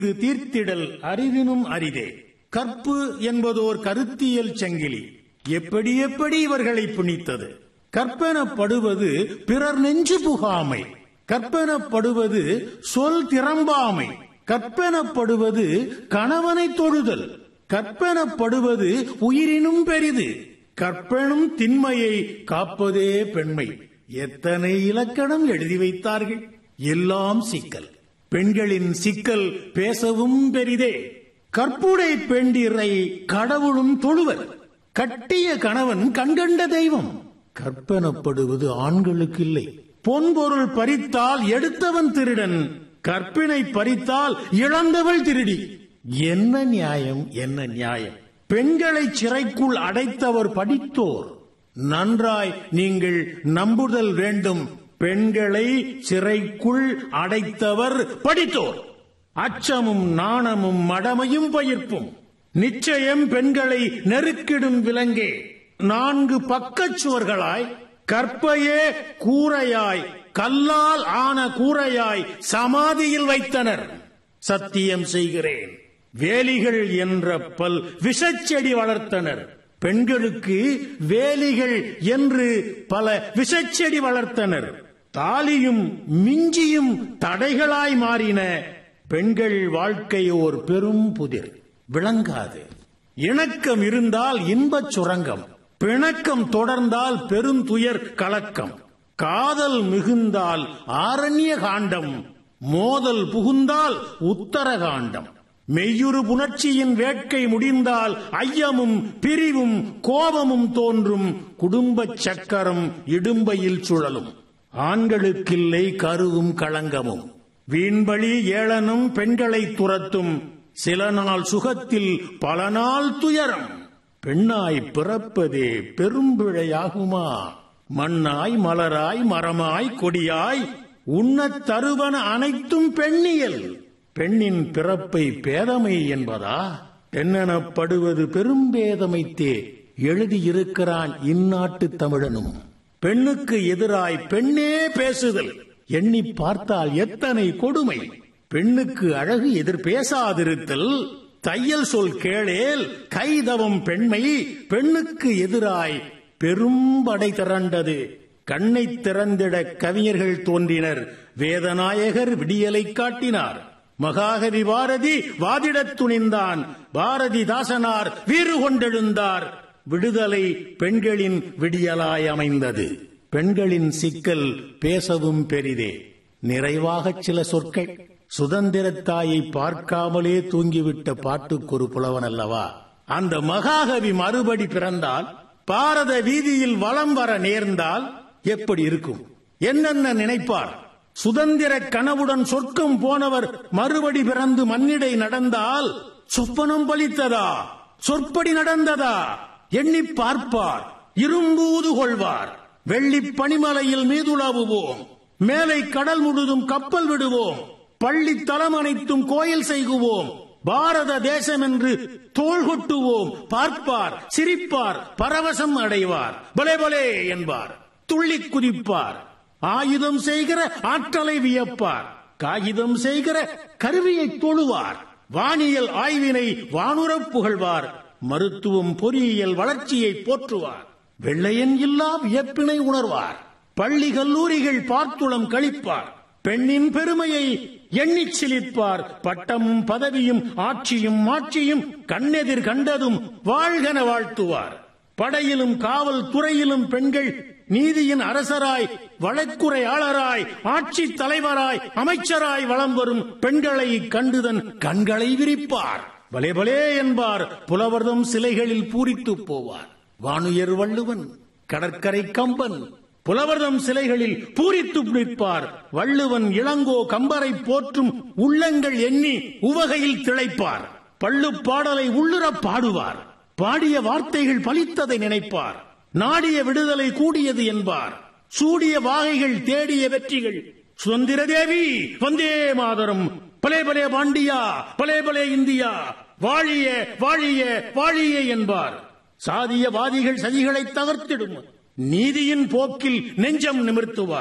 இது தீர்த்திடல் அரிதினும் அரிதே கற்பு என்பதோர் கருத்தியல் சங்கிலி எப்படி எப்படி இவர்களை பிணித்தது கற்பனப்படுவது பிறர் நெஞ்சு புகாமை கற்பனப்படுவது சொல் திறம்பாமை கற்பனப்படுவது கணவனை தொழுதல் கற்பனப்படுவது உயிரினும் பெரிது கற்பனும் திண்மையை காப்பதே பெண்மை எத்தனை இலக்கணம் எழுதி வைத்தார்கள் எல்லாம் சிக்கல் பெண்களின் சிக்கல் பேசவும் பெரிதே கற்புடை பெண்டிரை கடவுளும் தொழுவர் கட்டிய கணவன் கண்கண்ட தெய்வம் கற்பனப்படுவது ஆண்களுக்கு இல்லை பொன்பொருள் பறித்தால் எடுத்தவன் திருடன் கற்பினை பறித்தால் இழந்தவள் திருடி என்ன நியாயம் என்ன நியாயம் பெண்களை சிறைக்குள் அடைத்தவர் படித்தோர் நன்றாய் நீங்கள் நம்புதல் வேண்டும் பெண்களை சிறைக்குள் அடைத்தவர் படித்தோர் அச்சமும் நாணமும் மடமையும் பயிர்ப்பும் நிச்சயம் பெண்களை நெருக்கிடும் விலங்கே நான்கு பக்கச் சுவர்களாய் கற்பையே கூரையாய் கல்லால் ஆன கூரையாய் சமாதியில் வைத்தனர் சத்தியம் செய்கிறேன் வேலிகள் என்ற பல் விஷச்செடி வளர்த்தனர் பெண்களுக்கு வேலிகள் என்று பல விஷச்செடி வளர்த்தனர் தாலியும் மிஞ்சியும் தடைகளாய் மாறின பெண்கள் வாழ்க்கை ஓர் பெரும் புதிர் விளங்காது இணக்கம் இருந்தால் இன்பச் சுரங்கம் பிணக்கம் தொடர்ந்தால் பெருந்துயர் கலக்கம் காதல் மிகுந்தால் ஆரண்ய காண்டம் மோதல் புகுந்தால் உத்தரகாண்டம் மெய்யுறு புணர்ச்சியின் வேட்கை முடிந்தால் ஐயமும் பிரிவும் கோபமும் தோன்றும் குடும்பச் சக்கரம் இடும்பையில் சுழலும் ஆண்களுக்கில்லை கருவும் களங்கமும் வீண்பழி ஏளனும் பெண்களை துரத்தும் சில நாள் சுகத்தில் பல நாள் துயரம் பெண்ணாய் பிறப்பதே பெரும்பிழையாகுமா மண்ணாய் மலராய் மரமாய் கொடியாய் உண்ணத் தருவன அனைத்தும் பெண்ணியல் பெண்ணின் பிறப்பை பேதமை என்பதா பெண்ணெனப்படுவது பெரும்பேதமைத்தே எழுதியிருக்கிறான் இந்நாட்டு தமிழனும் பெண்ணுக்கு எதிராய் பெண்ணே பேசுதல் எண்ணி பார்த்தால் எத்தனை கொடுமை பெண்ணுக்கு அழகு எதிர் பேசாதிருத்தல் தையல் சொல் கேளேல் கைதவம் பெண்மை பெண்ணுக்கு எதிராய் பெரும்படை திரண்டது கண்ணை திறந்திட கவிஞர்கள் தோன்றினர் வேதநாயகர் விடியலை காட்டினார் மகாகவி பாரதி வாதிடத் துணிந்தான் பாரதி தாசனார் வீறு கொண்டெழுந்தார் விடுதலை பெண்களின் விடியலாய் அமைந்தது பெண்களின் சிக்கல் பேசவும் பெரிதே நிறைவாகச் சில சொற்கள் சுதந்திரத்தாயை பார்க்காமலே தூங்கிவிட்ட பாட்டுக்கொரு புலவன் அல்லவா அந்த மகாகவி மறுபடி பிறந்தால் பாரத வீதியில் வலம் வர நேர்ந்தால் எப்படி இருக்கும் என்னென்ன நினைப்பார் சுதந்திர கனவுடன் சொர்க்கம் போனவர் மறுபடி பிறந்து மண்ணிடை நடந்தால் சொப்பனம் பலித்ததா சொற்படி நடந்ததா எண்ணி பார்ப்பார் இரும்பூது கொள்வார் வெள்ளி பனிமலையில் மீதுலாவுவோம் மேலை கடல் முழுதும் கப்பல் விடுவோம் பள்ளி தலம் அனைத்தும் கோயில் செய்குவோம் பாரத தேசம் என்று தோள் கொட்டுவோம் பார்ப்பார் சிரிப்பார் பரவசம் அடைவார் பலே பலே என்பார் துள்ளி குதிப்பார் ஆயுதம் செய்கிற ஆற்றலை வியப்பார் காகிதம் செய்கிற கருவியை தொழுவார் வானியல் ஆய்வினை வானுரப் புகழ்வார் மருத்துவம் பொறியியல் வளர்ச்சியை போற்றுவார் வெள்ளையன் இல்லா வியப்பினை உணர்வார் பள்ளி கல்லூரிகள் பார்த்துளம் கழிப்பார் பெண்ணின் பெருமையை எண்ணிச் சிலிர்ப்பார் பட்டமும் பதவியும் ஆட்சியும் மாட்சியும் கண்ணெதிர் கண்டதும் வாழ்கன வாழ்த்துவார் படையிலும் காவல் துறையிலும் பெண்கள் நீதியின் அரசராய் வழக்குரையாளராய் ஆட்சி தலைவராய் அமைச்சராய் வலம் வரும் பெண்களை கண்டுதன் கண்களை விரிப்பார் பலே பலே என்பார் புலவர்தம் சிலைகளில் பூரித்து போவார் வானுயர் வள்ளுவன் கடற்கரை கம்பன் புலவர்தம் சிலைகளில் பூரித்து நிற்பார் வள்ளுவன் இளங்கோ கம்பரை போற்றும் உள்ளங்கள் எண்ணி உவகையில் திளைப்பார் பள்ளு பாடலை உள்ளுறப் பாடுவார் பாடிய வார்த்தைகள் பலித்ததை நினைப்பார் நாடிய விடுதலை கூடியது என்பார் சூடிய வாகைகள் தேடிய வெற்றிகள் சுதந்திர தேவி வந்தே மாதரம் பலே பலே பாண்டியா பலே பலே இந்தியா வாழிய வாழிய வாழிய என்பார் சாதியவாதிகள் சதிகளை தகர்த்திடும் நீதியின் போக்கில் நெஞ்சம் நிமிர்த்துவார்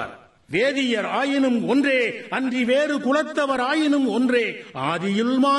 வேதியர் ஆயினும் ஒன்றே அன்றி வேறு குலத்தவர் ஆயினும் ஒன்றே ஆதியில்